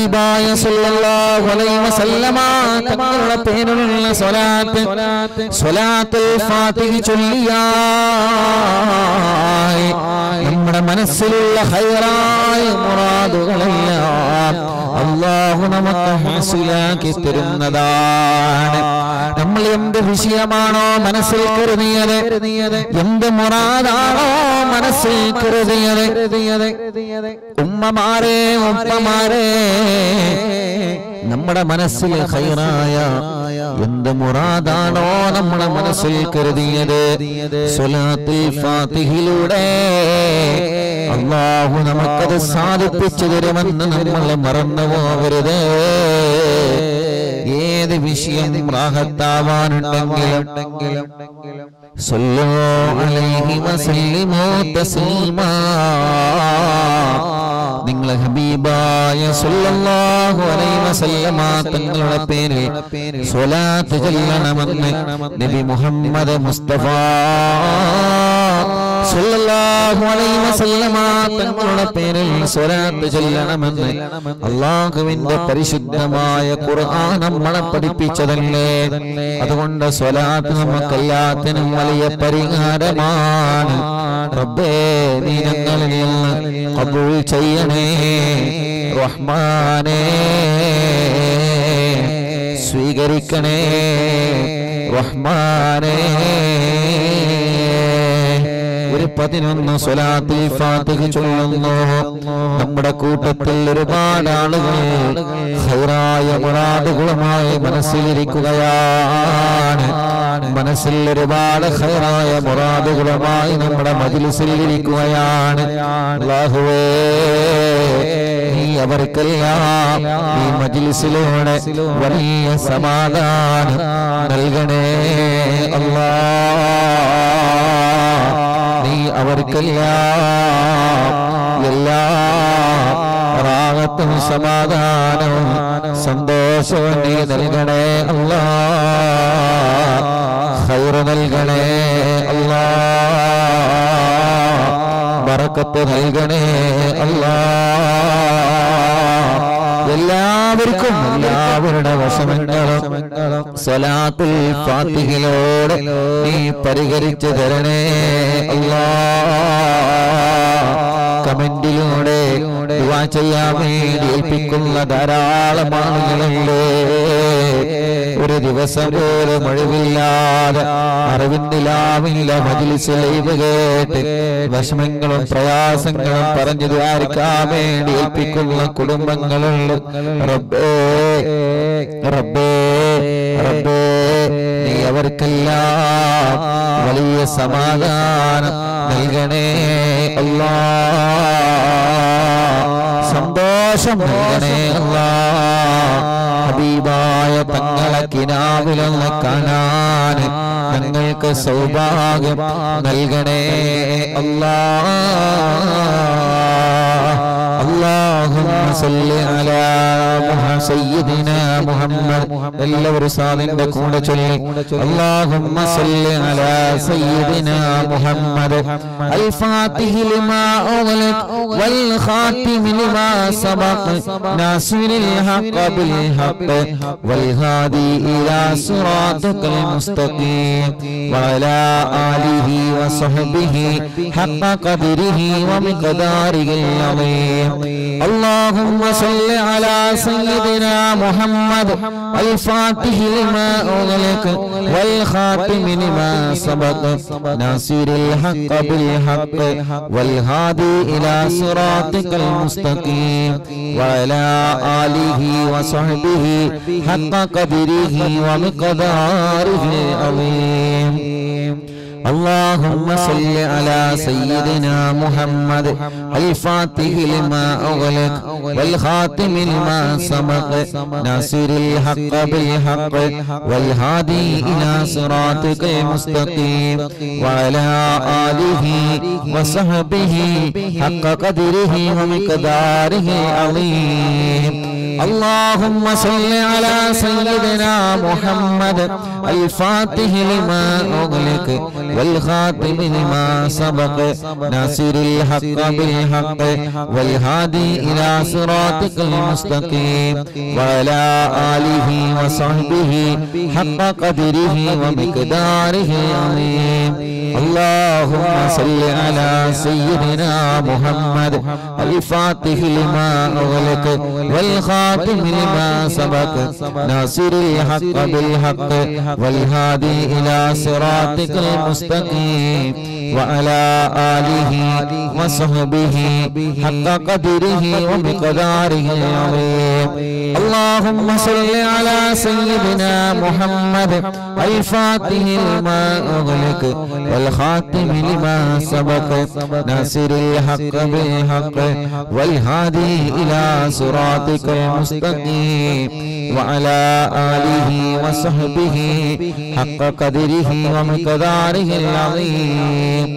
ഹബീബായ സല്ലല്ലാഹു അലൈഹി വസല്ലമ തങ്ങളുടെ പേരിലുള്ള സ്വലാത്ത് സ്വലാത്തുൽ ഫാത്തിഹ ചൊല്ലിയായി നമ്മുടെ മനസ്സിലുള്ള ഹൈറായ മുറാദുകളെല്ലാം അള്ളാഹു നമുക്ക് ഹാസിലാക്കി തരുന്നതാണ് നമ്മൾ എന്ത് വിഷയമാണോ മനസ്സിൽ കരുതിയത് എന്ത് മുറാദാണോ മനസ്സിൽ കരുതിയത് ഉമ്മമാരെ ഉപ്പമാരെ നമ്മുടെ മനസ്സിൽ ഹൈറായ എന്ത് മുറാദാണോ നമ്മുടെ മനസ്സിൽ കരുതിയത് സ്വലാത്തുൽ ഫാത്തിഹിലൂടെ അള്ളാഹു നമുക്കത് സാധിപ്പിച്ചു തരുമെന്ന് നമ്മൾ മറന്നു പോകരുത് ഏത് വിഷയം റാഹത്താവാനുണ്ടെങ്കിലും സല്ലു അലൈഹി വസല്ലിമു തസ്ലീമാ നിങ്ങൾ ഹബീബായ സല്ലല്ലാഹു അലൈഹി വസല്ലമ തങ്ങളുടെ പേരിൽ സ്വലാത്ത് ചൊല്ലണമെന്ന് നബി മുഹമ്മദ് മുസ്തഫ സല്ലല്ലാഹു അലൈഹി വസല്ലമ തങ്ങളുടെ പേരിൽ സ്വലാത്ത് ചൊല്ലണമെന്ന് അള്ളാഹുവിന്റെ പരിശുദ്ധമായ ഖുർആൻ നമ്മളെ പഠിപ്പിച്ചതല്ലേ അതുകൊണ്ട് സ്വലാത്ത് നമുക്കെല്ലാത്തിനും വലിയ പരിഹാരമാണ് റബ്ബേ നീ ഞങ്ങളിൽ നിന്ന് കബൂൽ ചെയ്യണേ റഹ്മാനേ സ്വീകരിക്കണേ റഹ്മാനേ ഒരു പതിനൊന്ന് സ്വലാത്തിൽ ഫാത്തിഹ ചൊല്ലുന്നു നമ്മുടെ കൂട്ടത്തിൽ ഒരുപാട് ആളുകൾ ഹൈറായ മുറാദുകളുമായി മനസ്സിലിരിക്കുകയാണ് മനസ്സിൽ ഒരുപാട് ഹൈറായ മുറാദുകളുമായി നമ്മുടെ മജിലിസിൽ ഇരിക്കുകയാണ് അല്ലാഹുവേ നീ അവർക്കെല്ലാം ഈ മജിലിസിലൂടെ വലിയ സമാധാനം നൽകണേ അല്ലാ നീ അവർക്കെല്ലാം എല്ലാ റാഹത്തും സമാധാനവും സന്തോഷവും നീ നൽകണേ അല്ലാ ഹൈറ് നൽകണേ അല്ലാ ബറക്കത്ത് നൽകണേ അല്ലാ എല്ലാവർക്കും എല്ലാവരുടെ വശമങ്ങളും സ്വലാത്തുൽ ഫാത്തിഹിലോടെ നീ പരിഹരിച്ചു തരണേ അല്ലാ കമന്റിലൂടെ ദുആ ചെയ്യാൻ വേണ്ടി ഏൽപ്പിക്കുന്ന ധാരാളം ആളുകളുണ്ട് ഒരു ദിവസം പോലും ഒഴിവില്ലാതെ അറിവിന്നിലാവില്ല മജിലിസ് ലൈവ് കേട്ട് വിഷമങ്ങളും പ്രയാസങ്ങളും പറഞ്ഞു ദ്വാരിക്കാൻ വേണ്ടി ഏൽപ്പിക്കുന്ന കുടുംബങ്ങളുണ്ട് റബ്ബേ റബ്ബേ റബ്ബേ നീ അവർക്കെല്ലാം വലിയ സമാധാനം നൽകണേ അല്ലാ സന്തോഷം നൽകണേ അല്ലാ ഹബീബായ തങ്ങളെ കിനാവിലൊന്ന് കാണാൻ ഞങ്ങൾക്ക് സൗഭാഗ്യം നൽകണേ അല്ലാ اللهم صل على محمد سيدنا محمد എല്ലാവരും സാദിന്റെ കൂടെ ചൊല്ലി اللهم صل على سيدنا محمد الفاتح لما أغلق والخاتم لما سبق ناصر الحق بالحق والهادي إلى صراطك المستقيم وعلى آله وصحبه حق قدره ومقداره العظيم اللهم صل على سيدنا محمد الفاتح لما أغلق والخاتم لما سبق ناصر الحق بالحق والهادي إلى صراطك المستقيم وعلى آله وصحبه حق قدره ومقداره العظيم اللهم صل على سيدنا محمد الفاتح لما أغلق والخاتم لما سبق ناصر الحق بالحق والهادي إلى صراطك المستقيم وعلى آله وصحبه حق قدره ومقداره العظيم اللهم صل على سيدنا محمد الفاتح لما أغلق والخاتم لما سبق ناصر الحق بالحق والهادي إلى صراطك المستقيم وعلى آله وصحبه حق قدره ومقداره العظيم اللهم صل على سيدنا محمد الفاتح لما أغلق والخاتم لما سبق ناصر الحق بالحق والهادي إلى صراطك المستقيم وعلى آله وصحبه حق قدره ومقداره العظيم اللهم صل على سيدنا محمد الفاتح لما أغلق والخاتم لما سبق ناصر الحق بالحق والهادي إلى صراطك المستقيم وعلى آله وصحبه حق قدره ومقداره العظيم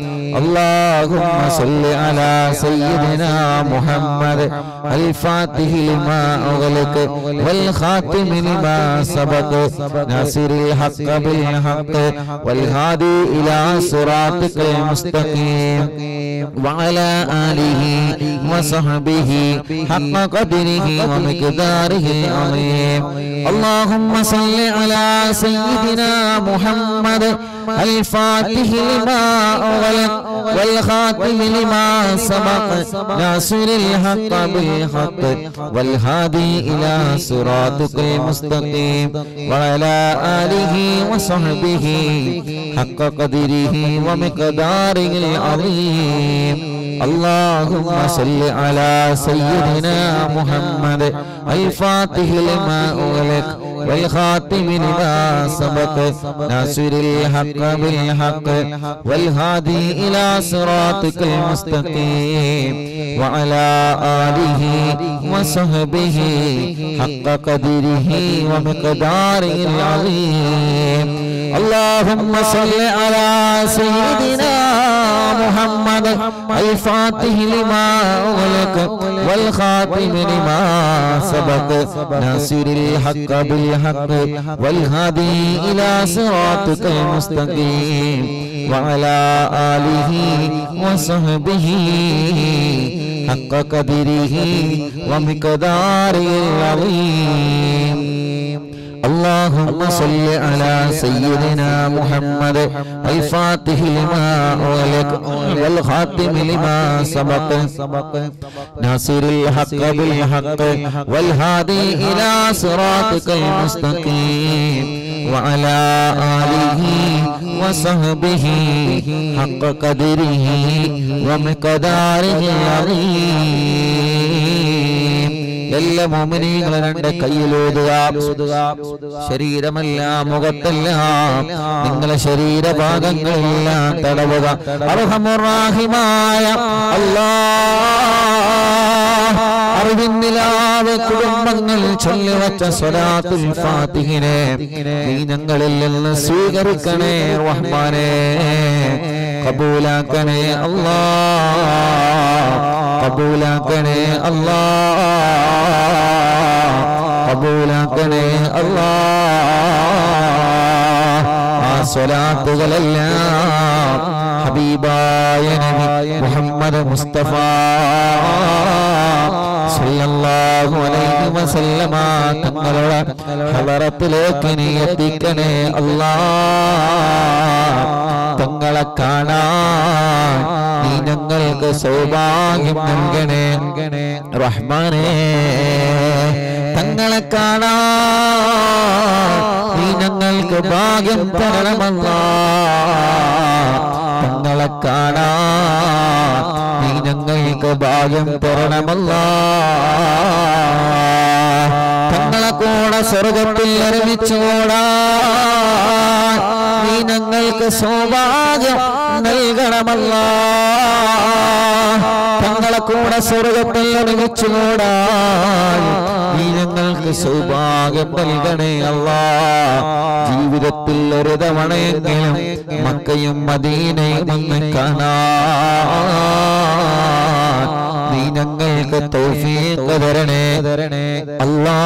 اللهم صل على سيدنا محمد الفاتح لما أغلق والخاتم لما سبق ناصر الحق بالحق والهادي إلى صراطك المستقيم وعلى آله وصحبه حق قدره ومقداره العظيم اللهم صل على سيدنا محمد الفاتح لما أغلق والخاتم لما سبق ناصر الحق بالحق والهادي إلى صراطك المستقيم وعلى آله وصحبه حق قدره ومقداره العظيم اللهم صل على سيدنا محمد الفاتح لما أغلق والخاتم لما سبق ناصر الحق بالحق والهادي إلى صراطك المستقيم وعلى آله وصحبه حق قدره ومقداره العظيم اللهم صل على سيدنا محمد الفاتح لما أغلق والخاتم لما سبق ناصر الحق بالحق والهادي إلى صراطك المستقيم وعلى آله وصحبه حق قدره ومقداره العظيم اللهم صل على سيدنا محمد الفاتح لما أغلق والخاتم لما سبق ناصر الحق بالحق والهادي إلى صراطك المستقيم وعلى آله وصحبه حق قدره ومقداره العظيم എല്ലാ മോമിനികളെ രണ്ട് കയ്യിലോതുക ശരീരമല്ല മുഖത്തല്ല നിങ്ങളെ ശരീരഭാഗങ്ങളെല്ലാം തടവുക അർഹമുറാഹിമായ അല്ലാ അറിവിന്നിലാവ് കുടുംബങ്ങൾ ചൊല്ലിവച്ച സ്വലാത്തുൽ ഫാത്തിഹിനെ നീ ഞങ്ങളിൽ നിന്ന് സ്വീകരിക്കണേ റഹ്മാനെ കബൂലാക്കണേ അല്ലാ കബൂലാക്കണേ അല്ലാ കബൂലാക്കണേ അല്ലാ ആ സ്വലാത്തുകളെല്ലാം ഹബീബായ നബി മുഹമ്മദ് മുസ്തഫ സല്ലല്ലാഹു അലൈഹി വസല്ലമ തങ്ങളുടെ ഹളറത്തിലേക്ക് നീ എത്തിക്കണേ അല്ലാ തങ്ങളെ കാണാൻ നീ ഞങ്ങൾക്ക് സൗഭാഗ്യം നൽകണേ റഹ്മാനേ തങ്ങളെ കാണാൻ നീ ഞങ്ങൾക്ക് ഭാഗ്യം തരണമല്ലാ തങ്ങളെ കാണാൻ നീ ഞങ്ങൾക്ക് ഭാഗ്യം തരണമല്ല തങ്ങളെ കൂടെ സ്വർഗത്തിൽ അറിയിച്ചോടാ നീ ഞങ്ങൾക്ക് സൗഭാഗ്യം നൽകണമല്ല തങ്ങളെ കൂടെ സ്വർഗത്തിൽ അറിയിച്ചുകൂടാ നീ ഞങ്ങൾക്ക് സൗഭാഗ്യം നൽകണേ അല്ലാ ജീവിതത്തിൽ ഒരു തവണയെങ്കിലും മക്കയും മദീനയും ഒന്ന് കാണാൻ നീ ഞങ്ങൾക്ക് ഞങ്ങൾക്ക് തൗഫീഖ് തരണേ തരണേ അല്ലാ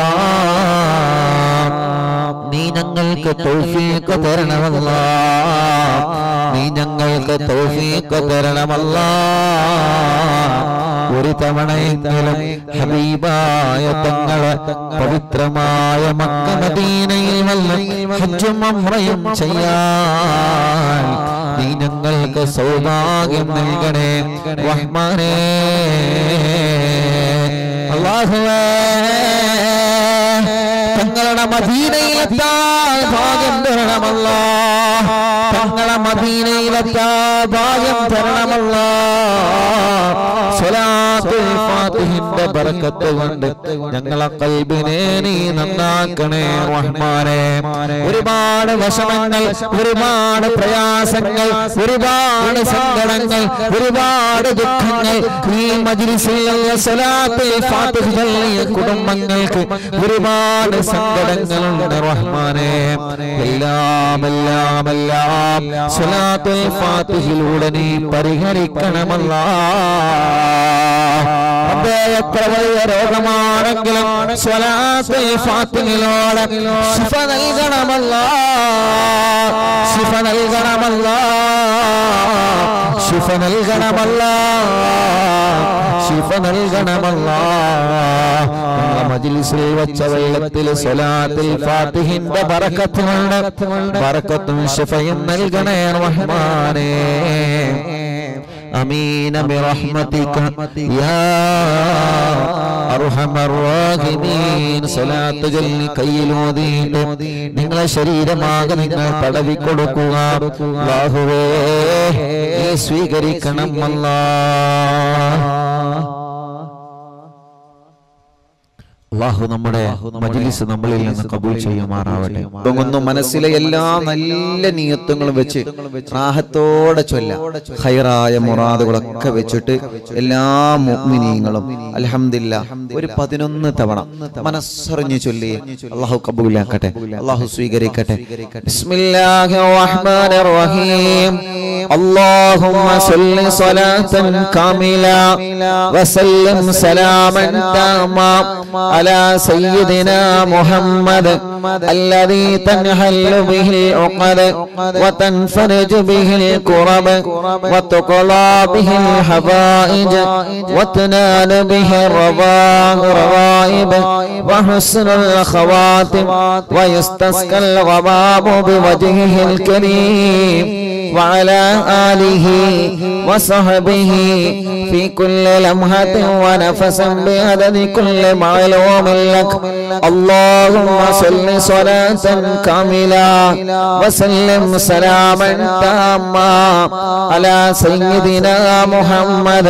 നീ ഞങ്ങൾക്ക് തൗഫീഖ് തരണമല്ല നീ ഞങ്ങൾക്ക് തൗഫീഖ് തരണമല്ല ഒരു തവണയെങ്കിലും ഹബീബായ തങ്ങളെ പവിത്രമായ മക്ക മദീനയിൽ വന്ന് ഹജ്ജും ഉംറയും ചെയ്യാൻ നീ ഞങ്ങൾക്ക് സൗഭാഗ്യം നൽകണേ റഹ്മാനേ അല്ലാഹുവേ തങ്ങളുടെ മദീനയിലെത്താൻ ഭാഗ്യം തരണമല്ല തങ്ങളെ മദീനയിലെത്താൻ ഭാഗ്യം തരണമല്ല സ്വലാത്തുൽ ഫാത്തിഹിന്റെ ബർക്കത്ത് കൊണ്ട് ഞങ്ങളെ കൽബിനെ നീ നന്നാക്കണേ റഹ്മാനെ ഒരുപാട് വിഷമങ്ങൾ ഒരുപാട് പ്രയാസങ്ങൾ ഒരുപാട് സങ്കടങ്ങൾ ഒരുപാട് ദുഃഖങ്ങൾ ഈ മജ്ലിസിലുള്ള സ്വലാത്തുൽ ഫാത്തിഹ് ചൊല്ലിയ കുടുംബങ്ങൾക്ക് ഒരുപാട് സങ്കടങ്ങളുണ്ട് റഹ്മാനെ എല്ലാം എല്ലാം എല്ലാം സ്വലാത്തുൽ ഫാത്തിഹിലൂടെ നീ പരിഹരിക്കണമല്ല റബ്ബേ, എത്ര വലിയ രോഗമാണെങ്കിലും സ്വലാത്തുൽ ഫാത്തിഹിലൂടെ ശിഫ നൽകണമല്ല ശിഫ നൽകണമല്ല ശിഫ നൽകണമല്ല ശിഫ നൽകണമല്ല ഞങ്ങളെ മജ്ലിസിൽ വെച്ച വെള്ളത്തിൽ സ്വലാത്തിൽ ഫാത്തിഹിന്റെ ബറക്കത്ത് കൊണ്ട് ബറക്കത്തും ശിഫയും നൽകണേ റഹ്മാനേ أمين برحمتك يا أرحم الراحمين صلاة جل കയ്യിലോതിയിട്ട് നിങ്ങളെ ശരീരമാകെ നിങ്ങൾ തടവി കൊടുക്കുക അല്ലാഹുവേ നീ സ്വീകരിക്കണം അല്ലാ അള്ളാഹു നമ്മുടെ മജ്ലിസ് നമ്മളിൽ നിന്ന് കബൂൽ ചെയ്യുമാറാവട്ടെ തുടങ്ങുന്നു മനസ്സിലെ എല്ലാ നല്ല നിയത്വങ്ങളും വെച്ച് റാഹത്തോടെ ചൊല്ല ഹൈറായ മുറാദുകളൊക്കെ വെച്ചിട്ട് എല്ലാ മുഅ്മിനീങ്ങളും അൽഹംദില്ല ഒരു പതിനൊന്ന് തവണ മനസ്സറിഞ്ഞു ചൊല്ലി അള്ളാഹു കബൂലാക്കട്ടെ അള്ളാഹു സ്വീകരിക്കട്ടെ ബിസ്മില്ലാഹിർ റഹ്മാനിർ റഹീം اللهم صل صلاة كاملة وسلم سلاما تاما على سيدنا محمد الذي تنحل به العقد وتنفرج به الكرب وتقضى به الحوائج وتنال به الرغائب وحسن الخواتم ويستسقى الغمام بوجهه الكريم وعلى آله وصحبه في كل لمحة ونفس بعدد كل معلوم لك اللهم صل صلاة كاملة وسلم سلاما تاما على سيدنا محمد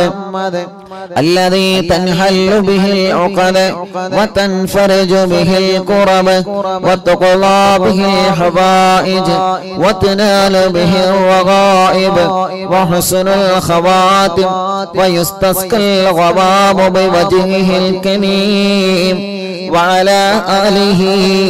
الذي تنحل به العقد وتنفرج به الكرب وتقضى به الحوائج وتنال به الرغائب وحسن الخواتم ويستسقى الغمام بوجهه الكريم وعلى آله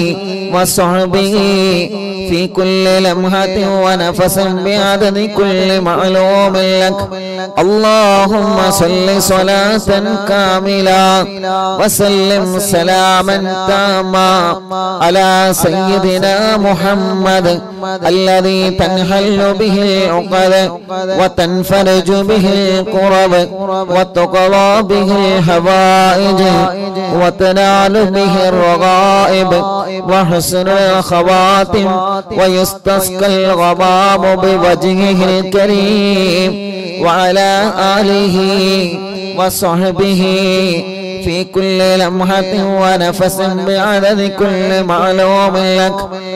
وصحبه في كل لمحة ونفس بعدد كل معلوم لك اللهم صل صلاة كاملة وسلم سلاما تاما على سيدنا محمد الذي تنحل به العقد وتنفرج به الكرب وتقضى به الحوائج وتنال به الرغائب وحسن الخواتم ويستسقى الغمام بوجهه الكريم وعلى آله وصحبه في كل لمحة ونفس بعدد كل معلوم لك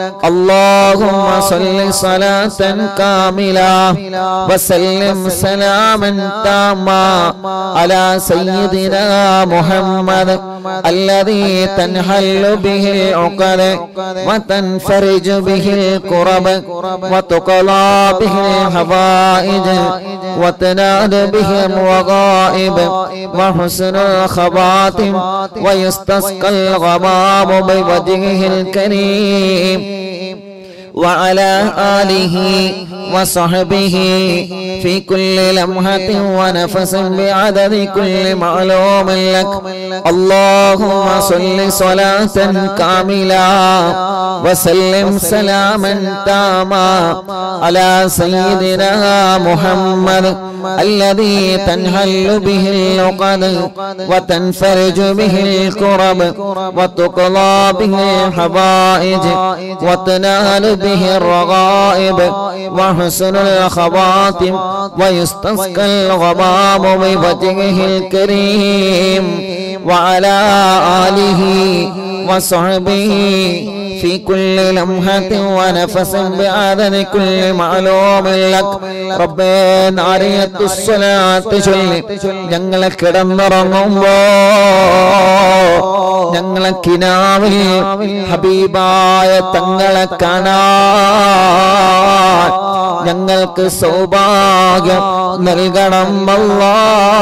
اللهم صل صلاة كاملة وسلم سلاما تاما على سيدنا محمد الذي تنحل به العقد وتنفرج به الكرب وتقضى به الحوائج وتنال به الرغائب وحسن الخواتم ويستسقى الغمام بوجهه الكريم وعلى آله وصحبه في كل لمحة ونفس بعدد كل معلوم لك اللهم صل صلاة كاملة وسلم سلاما تاما على سيدنا محمد الذي تنهل به اللقد وتنفرج به الكرب وتقضى به الحوائج وتنال به الرغائب وحسن الخواتم ويستسقى الغمام بوجهه الكريم وعلى آله وصحبه في كل لمحة ونفس بعدد كل معلوم لك ربنا നാരിയത്തു സ്വലാത്ത് ചൊല്ലി ഞങ്ങളെ കിടന്നുറങ്ങുമ്പോ ഞങ്ങളെ കിനാവിൽ ഹബീബായ തങ്ങളെ കാണാൻ ഞങ്ങൾക്ക് സൗഭാഗ്യം നൽകണം അല്ലാ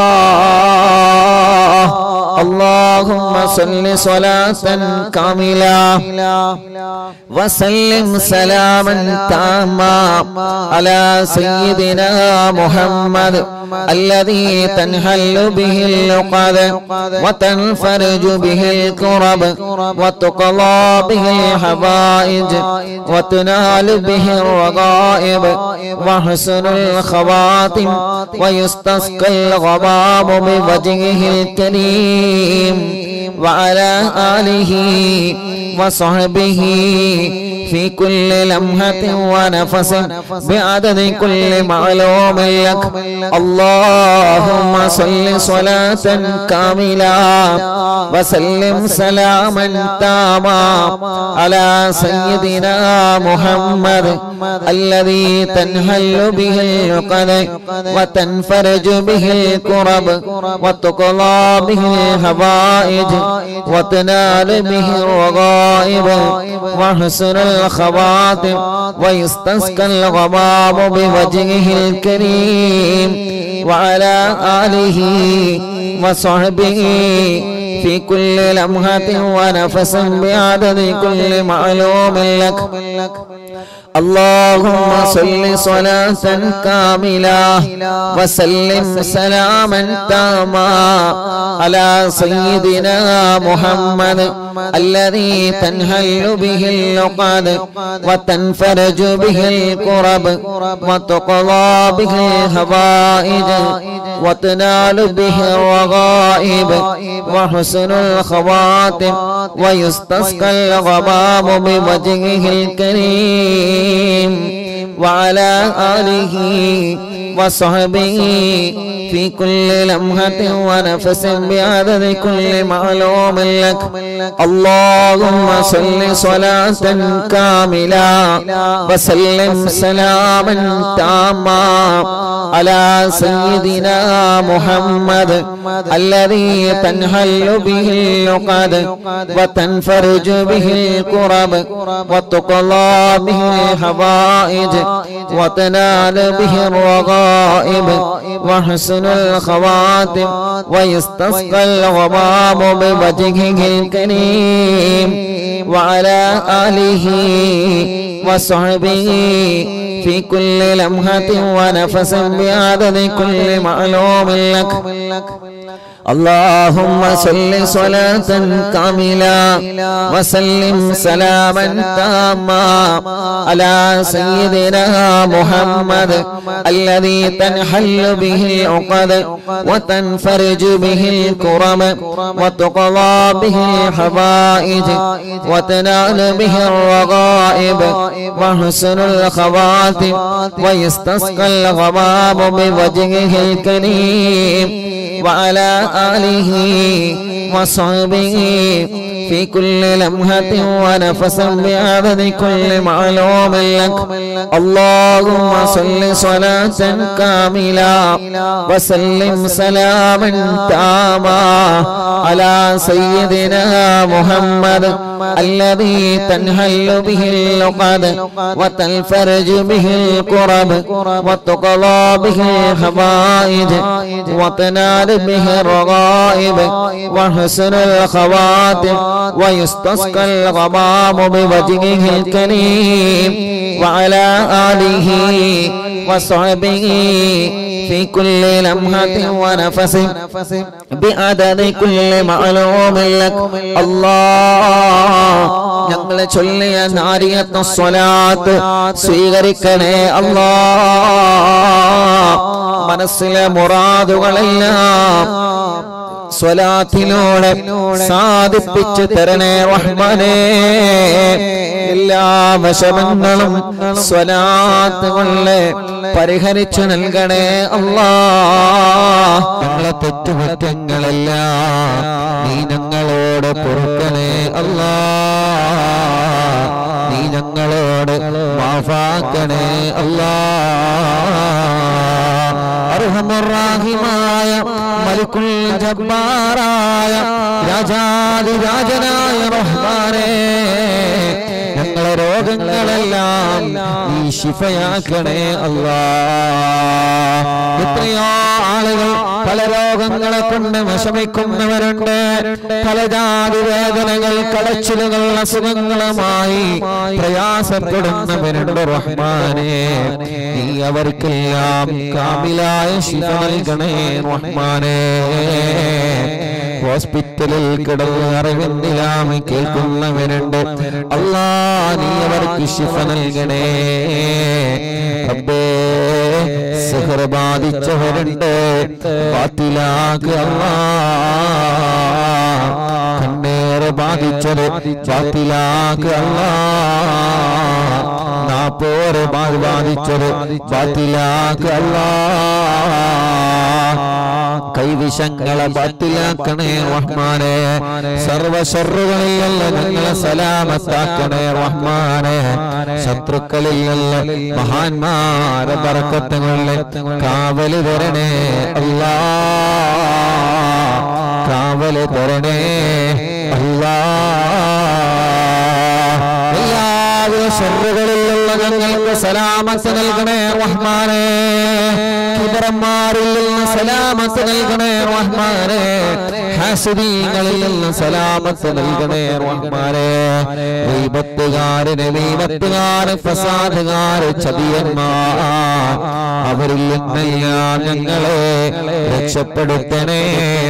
اللهم صل صلاة كاملة وسلم سلاما تاما على سيدنا محمد الذي تنحل به اللقد وتنفرج به الكرب وتقضى به الحوائج وتنال به الرغائب وحسن الخواتم ويستسقى الغمام بوجهه الكريم وعلى آله وصحبه في كل لمحة ونفس بعدد كل معلوم لك اللهم صل صلاة كاملة وسلم سلاما تاما على سيدنا محمد الذي تنهل به العقد وتنفرج به الكرب وتقضى به الحوائج وتنال به الرغائب وحسن الخواتم ويستسقى الغمام بوجهه الكريم وعلى آله وصحبه في كل لمحة ونفس بعدد كل معلوم لك اللهم صل صلاة كاملة وسلم سلاما تاما على سيدنا محمد الذي تنهل به اللقد وتنفرج به الكرب وتقضى به الهوائج وتنال به الرغائب وحسن الخواتم ويستسقى الغمام بوجهه الكريم وعلى آله وصحبه في كل لمحة ونفس بعدد كل معلوم لك اللهم صل صلاة كاملة وسلم سلاما تاما على سيدنا محمد الذي تنهل به اللقد وتنفرج به الكرب وتقضى به الحوائج وتنال به الرغائب وحسن الخواتم ويستسقى الغمام بوجهه الكريم وعلى آله وصحبه في كل لمحة ونفس بعدد كل معلوم لك اللهم صل صلاة كاملة وسلم سلاما تاما على سيدنا محمد الذي تنحل به العقد وتنفرج به الكرم وتقضى به الحوائج وتنال به الرغائب وحسن الخواتم ويستسقى الغمام بوجهه الكريم وعلى آله وصحبه في كل لمحة ونفس بعدد كل معلوم لك اللهم صل صلاة كاملة وسلم سلاما تاما على سيدنا محمد الذي تنهل به اللقد وتنفرج به الكرب وتقضى به الحوائج وتنال به الرغائب وحسن الخواتم ويستسقى الغمام بوجهه الكريم وعلى آله وصحبه في كل لمحة ونفس بعدد كل معلوم لك الله ഞങ്ങളെ ചൊല്ലിയ നാരിയത്ന സ്വലാത്ത് സ്വീകരിക്കണേ അല്ലാ മനസ്സിലെ മുറാദുകളെല്ലാം സ്വലാത്തിലൂടെ സാധിപ്പിച്ചു തരണേ റഹ്മാനേ എല്ലാ വിഷമങ്ങളും സ്വലാത്ത് കൊണ്ട് പരിഹരിച്ചു നൽകണേ അല്ലാ ഞങ്ങളെ തെറ്റുകുറ്റങ്ങളെല്ലാം നീ ഞങ്ങളോട് പൊറുക്കണേ അല്ലാ നീ ഞങ്ങളോട് മാഫാക്കണേ അല്ലാ അർഹമുറാഹിമായ മലിക്കുൽ ജബ്ബാറായ രാജാതിരാജനായ റഹ്മാനേ ഞങ്ങളെ രോഗങ്ങളെല്ലാം നീ ശിഫയാക്കണേ അല്ലാ എത്രയോ ആളുകൾ പല രോഗങ്ങളെ കൊണ്ട് വിഷമിക്കുന്നവരുണ്ട് പല ജാതി വേദനകൾ കടച്ചിലുകൾ അസുഖങ്ങളുമായി പ്രയാസപ്പെടുന്നവരുണ്ട് റഹ്മാനെ നീ അവർക്കെല്ലാം കാമിലായ ശിഫ നൽകണേ റഹ്മാനെ ഹോസ്പിറ്റലിൽ കിടന്ന് അറിവിന്ദിലാമ കേൾക്കുന്നവരുണ്ട് അല്ലാ നീ അവർക്ക് ശിഫ നൽകണേ റബ്ബേ സിഹർ ബാധിച്ചവരുണ്ട് ബാത്തിലാക്ക് അല്ലാ കണ്ണേറ് ബാധിച്ചത് ബാത്തിലാക്ക് അല്ലാ നാപ്പോറ് ബാധിച്ചത് ബാത്തിലാക്ക് അല്ലാ കൈവിഷങ്ങളെ ബാത്തിലാക്കണേ റഹ്മാനെ സർവശറുകളിൽ നിന്ന് ഞങ്ങളെ സലാമത്താക്കണേ റഹ്മാനെ ശത്രുക്കളിൽ നിന്ന് മഹാന്മാരെ ബറക്കത്തുകളിൽ കാവല് തരണേ അല്ലാ കാവല് തരണേ അല്ലാ എല്ലാവിധ ഷറുകളിലുള്ള ഞങ്ങൾക്ക് സലാമത്ത് നൽകണേ റഹ്മാനെ കിബറന്മാരിൽ നിന്ന് സലാമത്ത് നൽകണേ റഹ്മാനെ ഹാസിദീങ്ങളിൽ നിന്ന് സലാമത്ത് നൽകണേ റഹ്മാനെ ദൈവത്തുകാരന് ദൈവത്തുകാര് ഫസാദുകാര് ചതിയന്മാർ അവരിൽ നിന്നെല്ലാം ഞങ്ങളെ രക്ഷപ്പെടുത്തണേ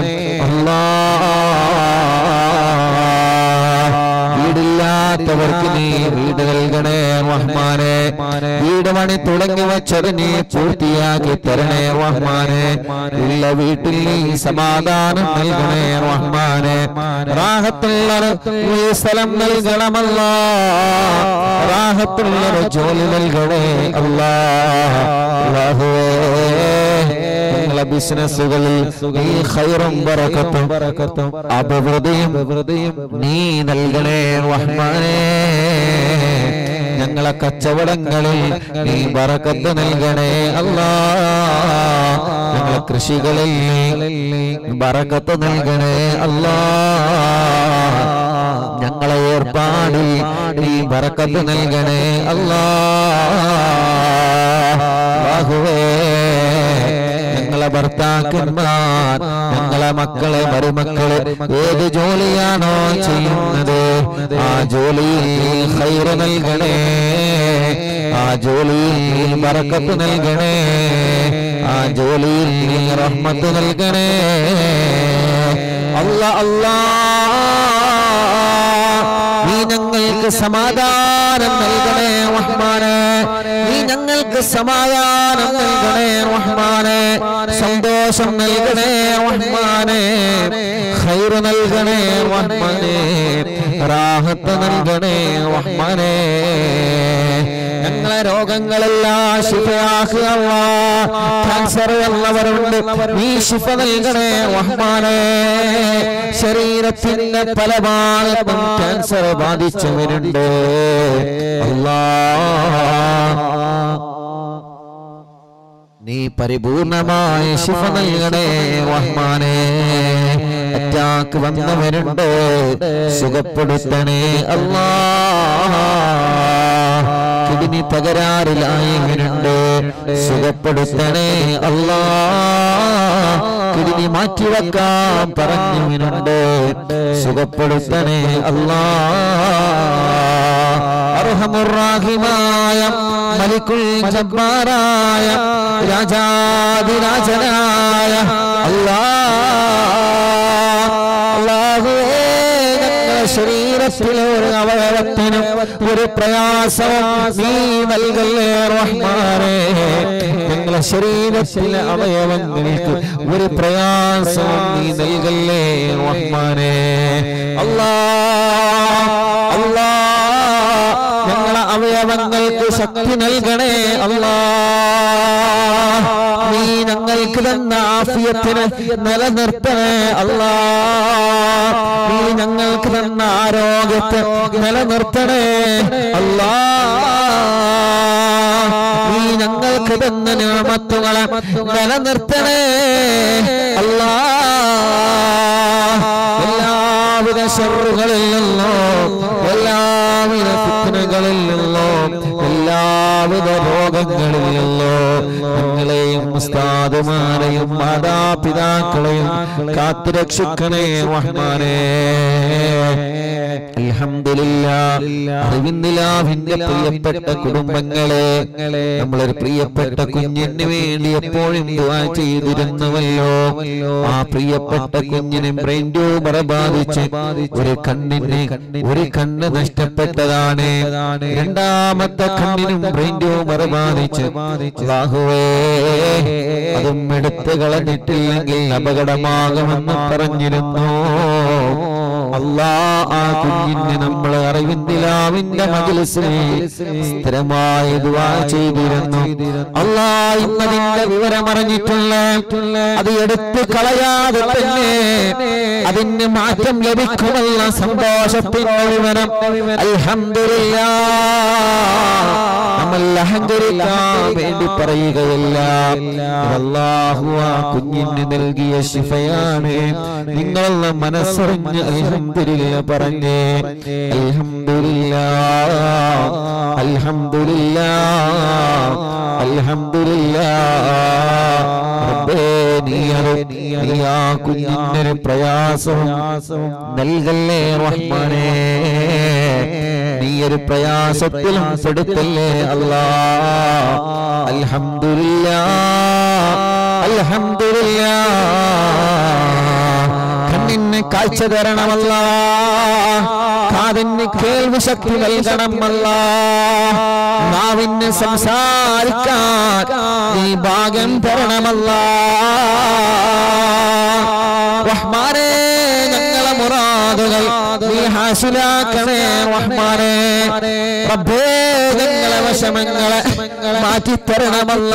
അല്ലാ വീടില്ലാത്തവർക്ക് നീ വീട് നൽകണേ റഹ്മാനെ വീട് പണി തുടങ്ങി വെച്ചത് നീ പൂർത്തിയാക്കി തരണേ റഹ്മാനെ ഉള്ള വീട്ടിൽ നീ സമാധാനം നൽകണേ റഹ്മാനെ റാഹത്തുള്ള ഈ സ്ഥലം നൽകണമല്ല റാഹത്തുള്ള ജോലി നൽകണേ അല്ലാ അല്ലാഹുവേ ഞങ്ങളെ ബിസിനസ്സുകളിൽ നീ ഖൈറും ബറക്കത്തും ബറക്കത്തും അഭിവൃദ്ധിയും അഭിവൃദ്ധിയും നീ നൽകണേ റഹ്മാനേ ഞങ്ങളെ കച്ചവടങ്ങളിൽ നീ ബറക്കത്ത് നൽകണേ അല്ലാ ഞങ്ങളെ കൃഷികളിൽ നീ ബറക്കത്ത് നൽകണേ അല്ലാ ഞങ്ങളെ ഏർപ്പാടിൽ നീ ബറക്കത്ത് നൽകണേ അല്ലാ ബാഹുവേ ഞങ്ങളെ ഭർത്താക്കന്മാർ ഞങ്ങളെ മക്കളെ മരുമക്കളെ ഏത് ജോലിയാണോ ചെയ്യുന്നത് ആ ജോലിയിൽ ഹൈറ് നൽകണേ ആ ജോലിയിൽ ബറക്കത്ത് നൽകണേ ആ ജോലിയിൽ നീ റഹ്മത്ത് നൽകണേ അല്ല അല്ലാ നീ ഞങ്ങൾക്ക് സമാധാനം നൽകണേ റഹ്മാനെ നീ ഞങ്ങൾക്ക് സമാധാനം നൽകണേ റഹ്മാനെ സന്തോഷം നൽകണേ റഹ്മാനെ ഖൈറ് നൽകണേ റഹ്മാനെ റാഹത്ത് നൽകണേ റഹ്മാനെ ഞങ്ങളെ രോഗങ്ങളെല്ലാം ശിഫയാക്കുക ക്യാൻസർ ഉള്ളവരുണ്ട് നീ ശിഫ നൽകണേ റഹ്മാനെ ശരീരത്തിന്റെ പല ഭാഗത്തും ക്യാൻസർ ബാധിച്ചവരുണ്ട് അല്ലാ നീ പരിപൂർണമായ ശിഫ നൽകണേ റഹ്മാനെ അറ്റാക്ക് വന്നവരുണ്ട് സുഖപ്പെടുത്തണേ അല്ലാ കിഡ്നി തകരാറിലായവരുണ്ട് സുഖപ്പെടുത്തണേ അല്ലാ കിടിനി മാറ്റിവെക്കാൻ പറഞ്ഞവനുണ്ട് സുഖപ്പെടുത്തണേ അല്ലാ അർഹമുറാഹിമായ മലിക്കുൽ ജബ്ബാറായ രാജാതിരാജനായ അല്ലാ അല്ലാഹുവേ ഞങ്ങളുടെ ശരീരത്തിലെ ഒരു അവയവത്തിനും ഒരു പ്രയാസവും നീ നൽകല്ലേ റഹ്മാനേ ഞങ്ങളുടെ ശരീരത്തിലെ അവയവങ്ങൾക്ക് ഒരു പ്രയാസവും നീ നൽകല്ലേ റഹ്മാനേ അല്ലാ അല്ലാ ഞങ്ങളെ അവയവങ്ങൾക്ക് ശക്തി നൽകണേ അല്ലാ നീ ഞങ്ങൾക്ക് തന്ന ആഫിയത്തിന് നിലനിർത്തണേ അല്ലാ നീ ഞങ്ങൾക്ക് തന്ന ആരോഗ്യത്തെ നിലനിർത്തണേ അല്ലാ നീ ഞങ്ങൾക്ക് തന്ന നിയമത്തുകളെ നിലനിർത്തണേ അല്ലാ എല്ലാവിധ ഷറുകളിൽ നിന്നോ എല്ലാവിധ ഫിത്നകളിൽ നിന്നോ എല്ലാവിധ രോഗങ്ങളിൽ നിന്നോ ഞങ്ങളെയും ഉസ്താദുമാരെയും മാതാപിതാക്കളെയും കാത്തുരക്ഷിക്കണേ റഹ്മാനേ അൽഹംദുലില്ലാ അറിവിന്ദിലാവിന്റെ പ്രിയപ്പെട്ട കുടുംബങ്ങളെ നമ്മളൊരു പ്രിയപ്പെട്ട കുഞ്ഞിന് വേണ്ടി എപ്പോഴും ദുആ ചെയ്തിരുന്നുവല്ലോ ആ പ്രിയപ്പെട്ട കുഞ്ഞിന് ബ്രെയിൻ ട്യൂമർ ബാധിച്ച് ഒരു കണ്ണിന് ഒരു കണ്ണ് നഷ്ടപ്പെട്ടതാണ് രണ്ടാമത്തെ കണ്ണിനും ബ്രെയിൻ ട്യൂമർ ബാധിച്ച് അല്ലാഹുവേ അതും എടുത്തു കളഞ്ഞിട്ടില്ലെങ്കിൽ അപകടമാകുമെന്ന് പറഞ്ഞിരുന്നു അല്ലാ ആ കുഞ്ഞിന് നമ്മൾ അറിവിന്ദിലാവിന്റെ മജിലിസിൽ സ്ഥിരമായി ദുആ ചെയ്തിരുന്നു അല്ലാ ഇന്നതിന്റെ വിവരം അറിഞ്ഞിട്ടുള്ള അത് എടുത്തു കളയാതെ തന്നെ അതിന് മാറ്റം ലഭിക്കുമല്ല സന്തോഷത്തിന്റെ വിവരം അൽഹംദുലില്ലാ നമ്മൾ അഹങ്കരിക്കാൻ വേണ്ടി പറയുകയില്ല അല്ലാഹു ആ കുഞ്ഞിന് നൽകിയ ശിഫയാണ് നിങ്ങളെ മനസ്സറിഞ്ഞ് അൽഹംദുലില്ല പറഞ്ഞേ അൽഹംദുലില്ല അൽഹംദുലില്ല അൽഹംദുലില്ല റബ്ബേ നീ അറി- നീ ആ കുഞ്ഞിനൊരു പ്രയാസവും നൽകല്ലേ റഹ്മാനേ നീ ഒരു പ്രയാസത്തിലും പെടുത്തല്ലേ അല്ലാ അൽഹംദുലില്ലാ അൽഹംദുലില്ലാ കണ്ണിന് കാഴ്ച തരണമല്ല കാതിന് കേൾവി ശക്തി നൽകണമല്ല നാവിന് സംസാരിക്കാൻ നീ ഭാഗ്യം തരണമല്ല റഹ്മാനേ ഞങ്ങളെ മുറാദുകൾ നീ ഹാസിലാക്കണേ റഹ്മാനേ റബ്ബേ ഞങ്ങളെ വശമങ്ങളെ മാറ്റിത്തരണമല്ല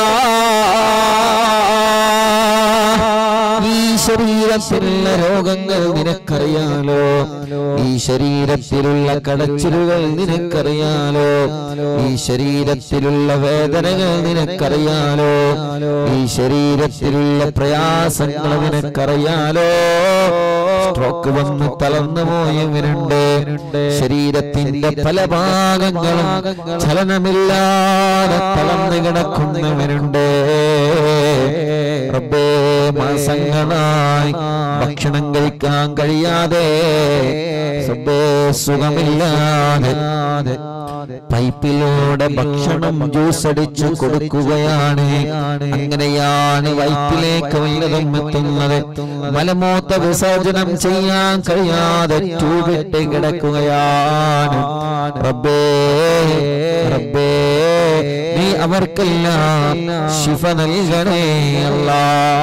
ഈ ശരീരത്തിലുള്ള രോഗങ്ങൾ നിനക്കറിയാലോ ഈ ശരീരത്തിലുള്ള കടച്ചിലുകൾ നിനക്കറിയാലോ ഈ ശരീരത്തിലുള്ള വേദനകൾ നിനക്കറിയാലോ ഈ ശരീരത്തിലുള്ള പ്രയാസങ്ങൾ നിനക്കറിയാലോ സ്ട്രോക്ക് വന്ന് തളർന്നു പോയവരുണ്ട് ശരീരത്തിന്റെ പല ഭാഗങ്ങളും ചലനമില്ലാതെ തളർന്നു കിടക്കുന്നവരുണ്ട് റബ്ബേ മാസങ്ങളായി ഭക്ഷണം കഴിക്കാൻ കഴിയാതെ റബ്ബേ സുഖമില്ലാതെ പൈപ്പിലൂടെ ഭക്ഷണം ജ്യൂസ് അടിച്ചു കൊടുക്കുകയാണ് അങ്ങനെയാണ് വയറ്റിലേക്ക് വല്ലതും എത്തുന്നത് മലമൂത്ത വിസർജനം ചെയ്യാൻ കഴിയാതെ ട്യൂബിട്ട് കിടക്കുകയാണ് റബ്ബേ റബ്ബേ നീ അവർക്കെല്ലാം ശിഫ നൽകണേ അല്ലാ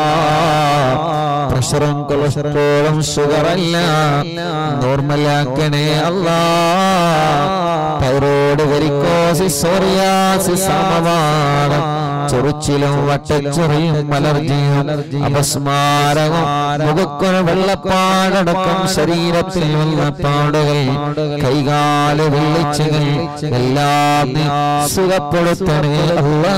പ്രഷറും കൊളസ്ട്രോളും ഷുഗറല്ല നോർമലാക്കണേ അല്ലാ തൈറോയ്ഡ് വെരിക്കോസിസ് സോറിയാസിസ് സമവാദം ചൊറിച്ചിലും വട്ടച്ചൊറിയും അലർജിയും അപസ്മാരവും മുഖക്കുന വെള്ളപ്പാടടക്കം ശരീരത്തിൽ വെള്ളപ്പാടുകൾ കൈകാല് വെള്ളിച്ചുകൾ എല്ലാം നീ സുഖപ്പെടുത്തണേ അല്ലാ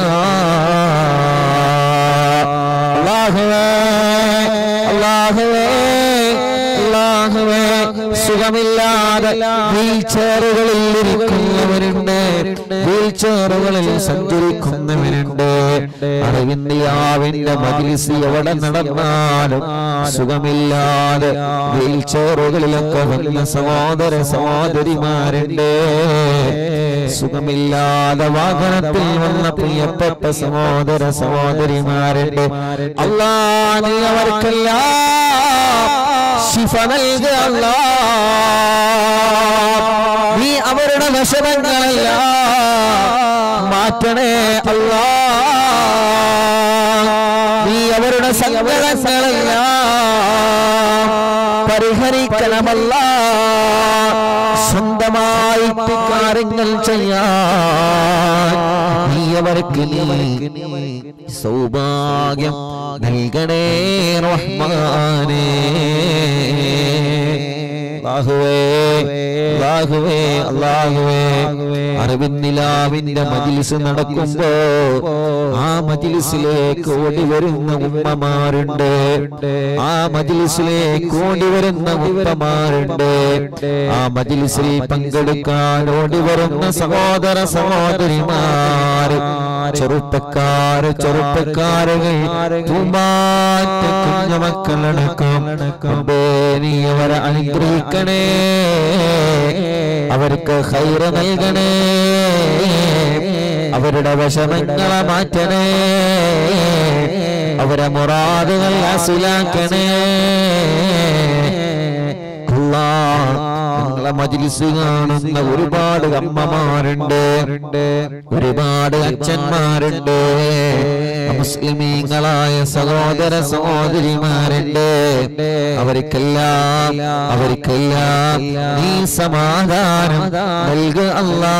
അല്ലാഹുവേ അല്ലാഹുവേ അള്ളാഹുവേ സുഖമില്ലാതെ വീൽ ചെയറുകളിൽ ഇരിക്കുന്നവരുണ്ട് വീൽ ചെയറുകളിൽ സഞ്ചരിക്കുന്നവരുണ്ട് അറിവിന്ദിയാവിന്റെ മജിലിസ് എവിടെ നടന്നാലും സുഖമില്ലാതെ വീൽ ചെയറുകളിലൊക്കെ വന്ന സഹോദര സഹോദരിമാരുണ്ട് സുഖമില്ലാതെ വാഹനത്തിൽ വന്ന പ്രിയപ്പെട്ട സഹോദര സഹോദരിമാരുണ്ട് അല്ലാ നീ അവർക്കെല്ലാം ശിഫ നൽകുക അല്ലാ നീ അവരുടെ വിഷമങ്ങളെല്ലാം മാറ്റണേ അല്ലാ നീ അവരുടെ സങ്കടങ്ങളെല്ലാം പരിഹരിക്കണമല്ല സ്വന്തമായിട്ട് കാര്യങ്ങൾ ചെയ്യാൻ നീ അവർക്ക് നീ സൗഭാഗ്യം നൽകണേ റഹ്മാനേ അല്ലാഹുവേ അല്ലാഹുവേ അല്ലാഹുവേ അറിവിന്നിലാവിന്റെ മജിലിസ് നടക്കുമ്പോ ആ മജിലിസിലേക്ക് ഓടി വരുന്ന ഉമ്മമാരുണ്ട് ആ മജിലിസിലേക്ക് ഓടി വരുന്ന ഉമ്മമാരുണ്ട് ആ മജിലിസിൽ പങ്കെടുക്കാൻ ഓടി വരുന്ന സഹോദര സഹോദരിമാര് ചെറുപ്പക്കാര് ചെറുപ്പക്കാരുകൾ പൂമ്പാറ്റ കുഞ്ഞമക്കളടക്കം റബ്ബേ, നീ അവരെ അനുഗ്രഹിക്കണേ അവർക്ക് ഹൈറ നൽകണേ അവരുടെ വിഷമങ്ങളെ മാറ്റണേ അവരെ മുറാദുകൾ അസുലാക്കണേ അല്ലാ, നിങ്ങളെ മജിലിസ് കാണുന്ന ഒരുപാട് അമ്മമാരുണ്ട് ഒരുപാട് അച്ഛന്മാരുണ്ട് മുസ്ലിമീങ്ങളായ സഹോദര സഹോദരിമാരുണ്ട് അവർക്കെല്ലാം അവർക്കെല്ലാം നീ സമാധാനം നൽകുക അല്ലാ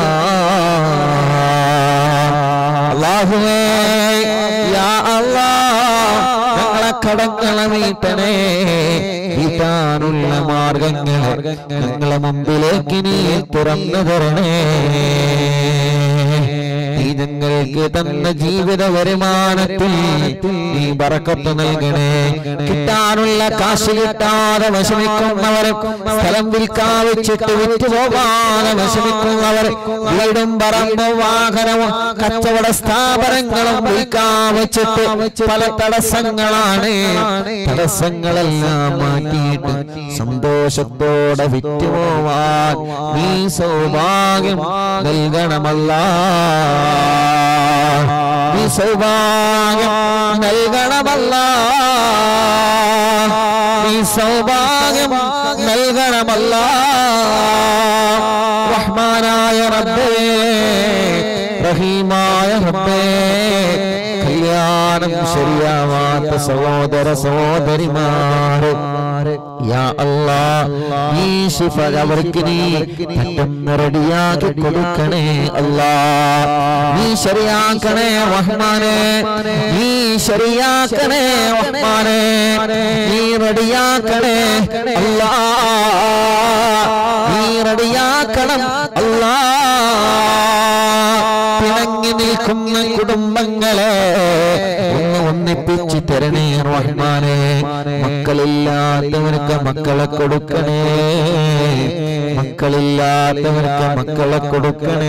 അല്ലാഹുവേ യാ അല്ലാ ഞങ്ങളെ കടങ്ങളെ വീട്ടണേ വീട്ടാനുള്ള മാർഗങ്ങളെ ഞങ്ങളെ മുമ്പിലേക്ക് നീ തുറന്നു തരണേ നീ ഞങ്ങൾക്ക് തന്ന ജീവിത വരുമാനത്തിൽ നീ ബറക്കത്ത് നൽകണേ കിട്ടാനുള്ള കാശ് കിട്ടാതെ വിഷമിക്കുന്നവർ സ്ഥലം വിൽക്കാൻ വെച്ചിട്ട് വിറ്റുപോകാതെ വിഷമിക്കുന്നവർ വീടും പറമ്പും വാഹനവും കച്ചവട സ്ഥാപനങ്ങളും വിൽക്കാൻ വെച്ചിട്ട് പല തടസ്സങ്ങളാണ് തടസ്സങ്ങളെല്ലാം മാറ്റിയിട്ട് സന്തോഷത്തോടെ വിറ്റുപോവാൻ നീ സൗഭാഗ്യം നൽകണമല്ല നീ സൗഭാഗ്യം നൽകണമല്ല നീ സൗഭാഗ്യം നൽകണമല്ല റഹ്മാനായ റബ്ബേ റഹീമായ റബ്ബേ കല്യാണം ശരിയാവാത്ത സഹോദര സഹോദരിമാര് യാ അല്ലാ നീ ശിഫ അവർക്ക് നീ പെട്ടെന്ന് റെഡിയാക്കി കൊടുക്കണേ അല്ലാ നീ ശരിയാക്കണേ റഹ്മാനെ നീ ശരിയാക്കണേ റഹ്മാനെ നീ റെഡിയാക്കണേ അല്ലാ നീ റെഡിയാക്കണം അല്ലാ പിണങ്ങി നിൽക്കുന്ന കുടുംബങ്ങളെ ഒന്ന് ഒന്നിപ്പിച്ച് തരണേ റഹ്മാനെ മക്കളില്ലാത്തവർക്ക് മക്കളെ കൊടുക്കണേ മക്കളില്ലാത്തവർക്ക് മക്കളെ കൊടുക്കണേ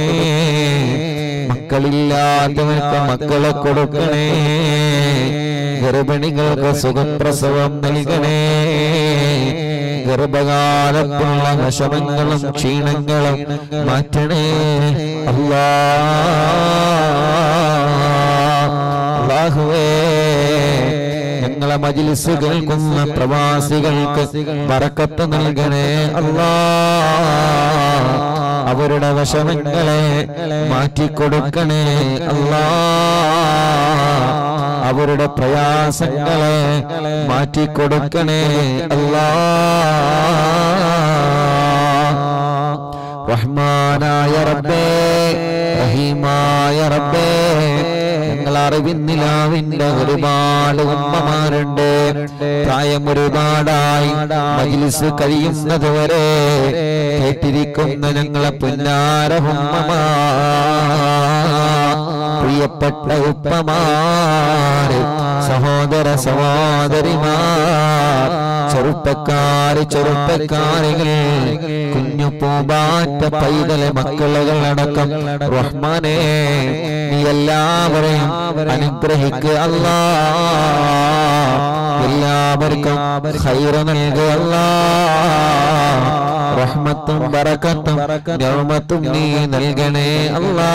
മക്കളില്ലാത്തവർക്ക് മക്കളെ കൊടുക്കണേ ഗർഭിണികൾക്ക് സുഖപ്രസവം നൽകണേ ഗർഭകാലത്തുള്ള വിഷമങ്ങളും ക്ഷീണങ്ങളും മാറ്റണേ അല്ലാ അല്ലാഹുവേ ഞങ്ങളെ മജിലിസ് കേൾക്കുന്ന പ്രവാസികൾക്ക് ബറക്കത്ത് നൽകണേ അല്ലാ അവരുടെ വിഷമങ്ങളെ മാറ്റിക്കൊടുക്കണേ അല്ലാ അവരുടെ പ്രയാസങ്ങളെ മാറ്റിക്കൊടുക്കണേ അല്ലാ റഹ്മാനായ റബ്ബേ റഹീമായ റബ്ബേ ഞങ്ങൾ അറിവിന്നിലാവിന്റെ ഒരുപാട് ഉമ്മമാരുണ്ട് പ്രായം ഒരുപാടായി മജിലിസ് കഴിയുന്നത് വരെ കേട്ടിരിക്കുന്ന ഞങ്ങളെ പുന്നാര ഉമ്മമാ പ്രിയപ്പെട്ട ഉപ്പമാര് സഹോദര സഹോദരിമാർ ചെറുപ്പക്കാര് ചെറുപ്പക്കാരികൾ കുഞ്ഞു പൂമ്പാറ്റ പൈതലെ മക്കളുകൾ അടക്കം റഹ്മാനെ നീ എല്ലാവരെയും അനുഗ്രഹിക്കുക അല്ലാ എല്ലാവർക്കും ഖൈറ നൽകുക അല്ലാ റഹ്മത്തും ബറക്കത്തും നിഅമത്തും നീ നൽകണേ അല്ലാ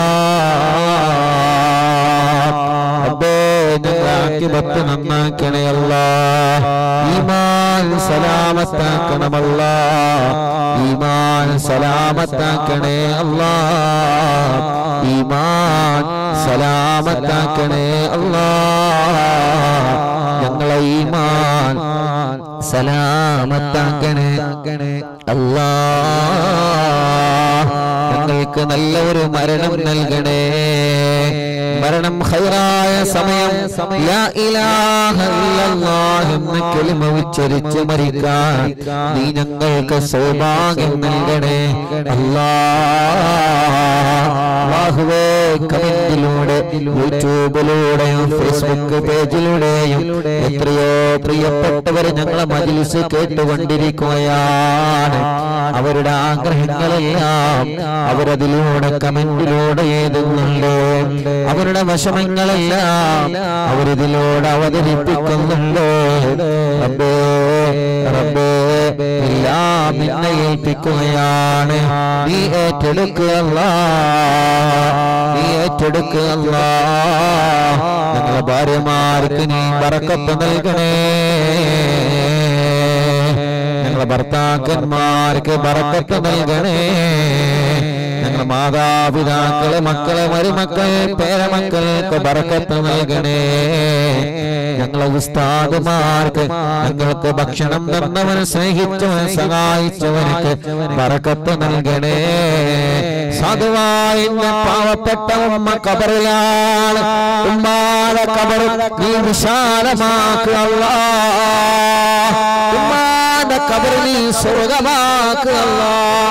അബ്ബേ ഞങ്ങളാക്കിബത്ത് നന്നാക്കണേ അല്ലാ ഈമാൻ സലാമത്താക്കണമല്ലാ ഈമാൻ സലാമത്താക്കണേ അല്ലാ ഈമാൻ സലാമത്താക്കണേ അല്ലാ ഞങ്ങളെ ഈമാൻ സലാമത്താക്കണേ അല്ലാ ഞങ്ങൾക്ക് നല്ല ഒരു മരണം നൽകണേ മരണം ഹൈറായ സമയം ലാ ഇലാഹ ഇല്ലല്ലാഹ് എന്ന കലിമ ഉച്ചരിച്ച് മരിക്കാൻ നീ ഞങ്ങൾക്ക് സൗഭാഗ്യം നൽകണേ അല്ലാ അല്ലാഹുവേ കമന്റിലൂടെ യൂട്യൂബിലൂടെയും ഫേസ്ബുക്ക് പേജിലൂടെയും എത്രയോ പ്രിയപ്പെട്ടവർ ഞങ്ങളെ മജിലിസ് കേട്ടുകൊണ്ടിരിക്കുകയാണ് അവരുടെ ആഗ്രഹങ്ങളെല്ലാം അവരതിലൂടെ കമന്റിലൂടെ എഴുതുന്നുണ്ട് അവരുടെ വിഷമങ്ങളെല്ലാം അവരിതിലൂടെ അവതരിപ്പിക്കുന്നുണ്ട് റബ്ബേ റബ്ബേ എല്ലാം നിന്നെ ഏൽപ്പിക്കുകയാണ് നീ ഏറ്റെടുക്കുക നീ ഏറ്റെടുക്കുക ഞങ്ങളെ ഭാര്യമാർക്ക് നീ പറക്കത്ത് നൽകണേ ഞങ്ങളെ ഭർത്താക്കന്മാർക്ക് ബറക്കത്ത് നൽകണേ ഞങ്ങളെ മാതാപിതാക്കളെ മക്കളെ മരുമക്കൾ പേരമക്കൾക്ക് ബറക്കത്ത് നൽകണേ ഞങ്ങളെ ഉസ്താദുമാർക്ക് ഞങ്ങൾക്ക് ഭക്ഷണം തന്നവൻ സ്നേഹിച്ചവൻ സഹായിച്ചവനക്ക് ബറക്കത്ത് നൽകണേ സാധുവായി പാവപ്പെട്ട ഉമ്മ കബറിലാണ് ഉമ്മാടെ കബർ നീ വിശാലമാക്കുക അല്ലാ. ഉമ്മാന്റെ കബർ നീ സ്വർഗമാക്കുക അല്ലാ.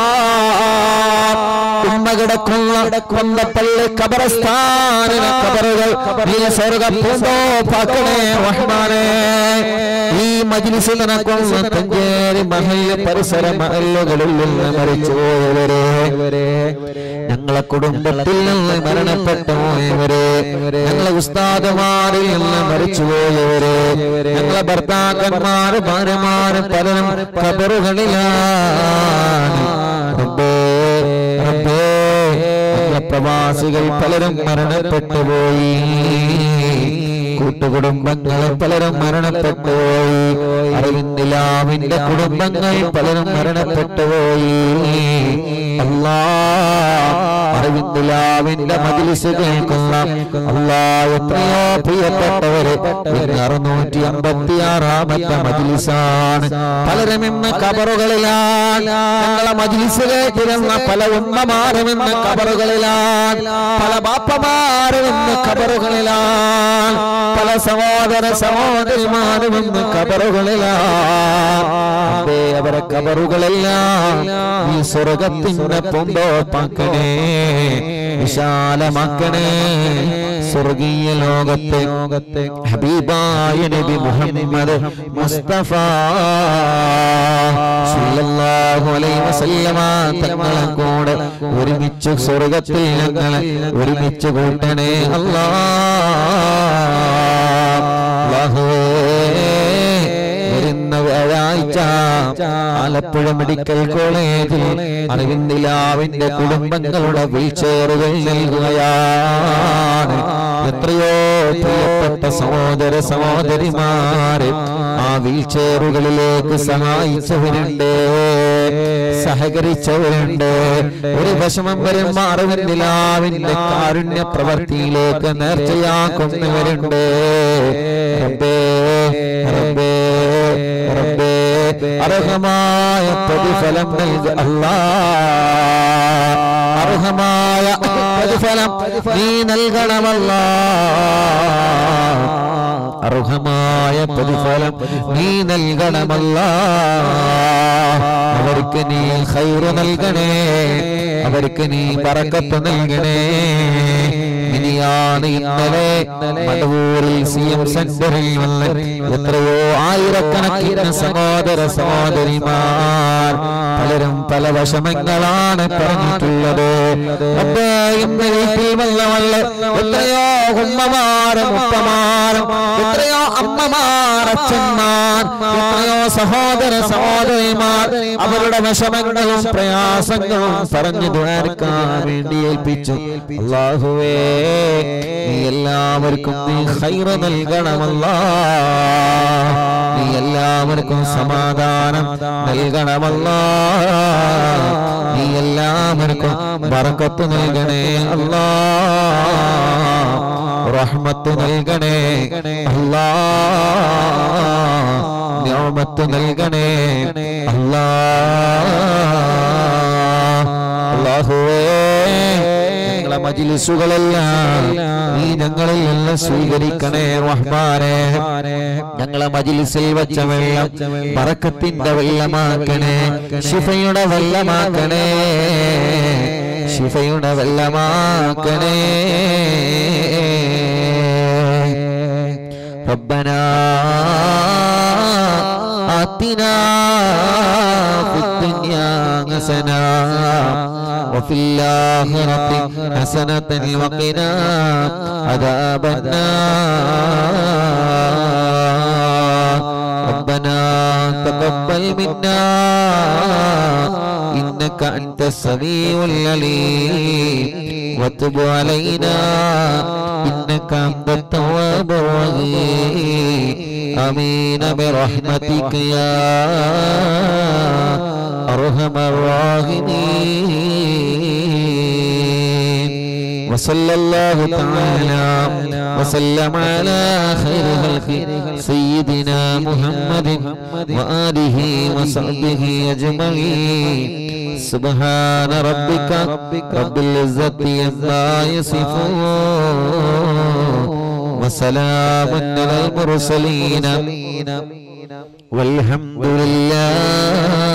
ഉമ്മ കിടക്കുന്ന കൊന്തപ്പള്ളി കബറസ്ഥാനിലെ കബറുകൾ നീ സ്വർഗ പൂന്തോപ്പാക്കണേ റഹ്മാനേ ഈ മജ്ലിസ് നടക്കുന്ന തഞ്ചേരി മഹല്ല് പരിസര മഹല്ലുകളിൽ നിന്ന് മരിച്ചുപോയവരെ ഞങ്ങളെ കുടുംബത്തിൽ നിന്ന് മരണപ്പെട്ടു പോയവരെ ഞങ്ങളെ ഉസ്താദമാരിൽ നിന്ന് മരിച്ചുപോയവരെ ഞങ്ങളെ ഭർത്താക്കന്മാര് ഭാര്യമാര് പലരും കബറുകളിലാണ് റബ്ബേ, റബ്ബേ, ഞങ്ങളെ പ്രവാസികൾ പലരും മരണപ്പെട്ടു പോയി കൂട്ടുകുടുംബങ്ങളെ പലരും മരണപ്പെട്ടു പോയി അറിവിന്ദിലാവിന്റെ കുടുംബങ്ങൾ പലരും മരണപ്പെട്ടു പോയി അല്ലാ അറിവിന്ദിലാവിന്റെ മജിലിസ് കേൾക്കുന്ന അല്ലാ എത്രയോ പ്രിയപ്പെട്ടവര് ഇന്ന് അറുന്നൂറ്റി അമ്പത്തി ആറാമത്തെ മജിലിസാണ് പലരും ഇന്ന് കബറുകളിലാണ് ഞങ്ങളെ മജിലിസ് കേട്ടിരുന്ന പല ഉമ്മമാരും ഇന്ന് കബറുകളിലാണ് പല ബാപ്പമാരും ഇന്ന് കബറുകളിലാണ് പല സഹോദര സഹോദരിമാരും ഇന്ന് കബറുകളിലാണ് അതെ അവരെ കബറുകളെല്ലാം ഈ സ്വർഗത്തിന്റെ പൂന്തോപ്പാക്കണേ വിശാലമാക്കണേ സ്വർഗീയ ലോകത്തെ ഹബീബായ നബി മുഹമ്മദ് മുസ്തഫ സല്ലല്ലാഹു അലൈഹി വസല്ലമ തങ്ങളെ കൂടെ ഒരുമിച്ച് സ്വർഗത്തിൽ ഞങ്ങളെ ഒരുമിച്ച് കൂട്ടണേ അല്ലാ അല്ലാഹുവേ വരുന്ന വ്യാഴാഴ്ച ആലപ്പുഴ മെഡിക്കൽ കോളേജിൽ അറിവിന്ദിലാവിന്റെ കുടുംബങ്ങളുടെ വീൽചെയറുകൾ നൽകുകയാണ് എത്രയോ പ്രിയപ്പെട്ട സഹോദര സഹോദരിമാരെ ആ വീൽചെയറുകളിലേക്ക് സഹായിച്ചവരുണ്ട് സഹകരിച്ചവരുണ്ട് ഒരു വിഷമം വരുമ്പോ അറിവിന്ദിലാവിന്റെ കാരുണ്യ പ്രവൃത്തിയിലേക്ക് നേർച്ചയാക്കുന്നവരുണ്ട് റബ്ബേ റബ്ബേ റബ്ബേ അർഹമായ പ്രതിഫലം നൽക അല്ലാ അർഹമായ പ്രതിഫലം നീ നൽകണമല്ല അർഹമായ പ്രതിഫലം നീ നൽകണമല്ല അവർക്ക് നീ ഖൈറ് നൽകണേ അവർക്ക് നീ പറക്കത്ത് നൽകണേ ഇനിയാണ് ഇന്നലെ മടവൂരിൽ സി എം സെന്ററിൽ വന്ന് എത്രയോ ആയിരക്കണക്കിന് സഹോദര സഹോദരിമാർ പലരും പല വിഷമങ്ങളാണ് പറഞ്ഞിട്ടുള്ളത് അപ്പേ ഇന്ന് വീട്ടിൽ വന്ന വല്ല എത്രയോ ഉമ്മമാരും ഉപ്പമാരും എത്രയോ അമ്മമാർ അച്ഛന്മാർ എത്രയോ സഹോദര സഹോദരിമാർ അവരുടെ വിഷമങ്ങളും പ്രയാസങ്ങളും പറഞ്ഞു ദ്വാരക്കാൻ വേണ്ടി ഏൽപ്പിച്ചു അള്ളാഹുവേ നീ എല്ലാവർക്കും നീ ഹൈറ നൽകണമല്ല നീ എല്ലാവർക്കും സമാധാനം നൽകണമല്ല നീ എല്ലാവർക്കും ബറക്കത്ത് നൽകണേ അല്ലാ റഹ്മത്ത് നൽകണേ അല്ലാ നിയമത്ത് നൽകണേ അല്ലാ അല്ലാഹുവേ ഞങ്ങളെ മജിലിസുകളെല്ലാം നീ ഞങ്ങളിൽ നിന്ന് സ്വീകരിക്കണേ റഹ്മാനെ ഞങ്ങളെ മജിലിസിൽ വെച്ച വെള്ളം പറക്കത്തിന്റെ വെള്ളമാക്കണേ ശിഫയുടെ വെള്ളമാക്കണേ ശിഫയുടെ വെള്ളമാക്കണേ ربنا آتنا في الدنيا حسنة وفي الآخرة حسنة وقنا عذاب النار ربنا تقبل منا إنك أنت السميع العليم وتب علينا إنك أنت التواب الرحيم آمين برحمتك يا أرحم الراحمين وصلى الله تعالى وسلم على خير خلق سيدنا محمد وآله وصحبه أجمعين سبحان ربك رب العزة عما يصفون وسلام على المرسلين والحمد لله